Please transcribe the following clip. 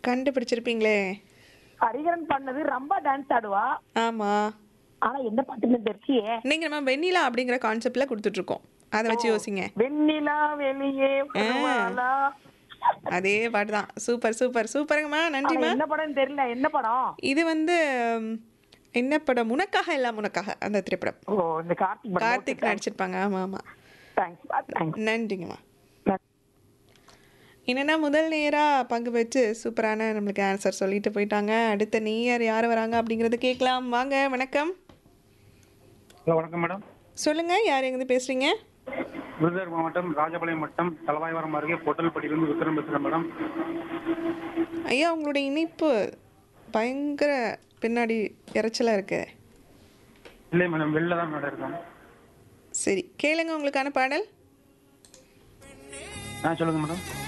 கண்டுபிடிச்சிருப்பீங்களே ஹரிகரன் பண்ணது ரொம்ப டான்ஸ் ஆடுவா ஆமா ஆனா என்ன பாட்டுன்னு தெரிச்சியே நீங்க நம்ம வெண்ணிலா அப்படிங்கிற கான்செப்ட்ல கொடுத்துட்டு இருக்கோம் அதை வச்சு யோசிங்க வெண்ணிலா வெளியே வருவாளா? அதே பாட்டு தான் சூப்பர் சூப்பர் சூப்பருங்கம்மா ஆனா நன்றிம்மா என்ன படம்னு தெரியல என்ன படம் இது வந்து ம், என்ன படம் உனக்காக எல்லாம் உனக்காக அந்த திரைப்படம் ஓ இந்த கார்த்திக் படம் கார்த்திக் நடிச்சிருப்பாங்க ஆமா ஆமா தேங்க்ஸ் தேங்க்ஸ் நன்றிங்கம்மா என்னன்னா முதல் நேராக பங்கு பெற்று சூப்பரான நம்மளுக்கு ஆன்சர் சொல்லிட்டு போயிட்டாங்க அடுத்த நேயர் யார் வராங்க அப்படிங்கறத கேட்கலாம் வாங்க வணக்கம் ஹலோ வணக்கம் மேடம் சொல்லுங்க யார் எங்கேருந்து பேசுறீங்க விருதுநகர் மாவட்டம் ராஜபாளையம் வட்டம் தலவாய்வரம் அருகே பொட்டல்பட்டியிலிருந்து விக்ரம் பேசுகிறேன் மேடம் ஐயா உங்களுடைய இனிப்பு பயங்கர பின்னாடி இறைச்சலாக இருக்கு இல்லை மேடம் வெளில தான் மேடம் இருக்கேன் சரி கேளுங்க உங்களுக்கான பாடல் ஆ சொல்லுங்கள் மேடம்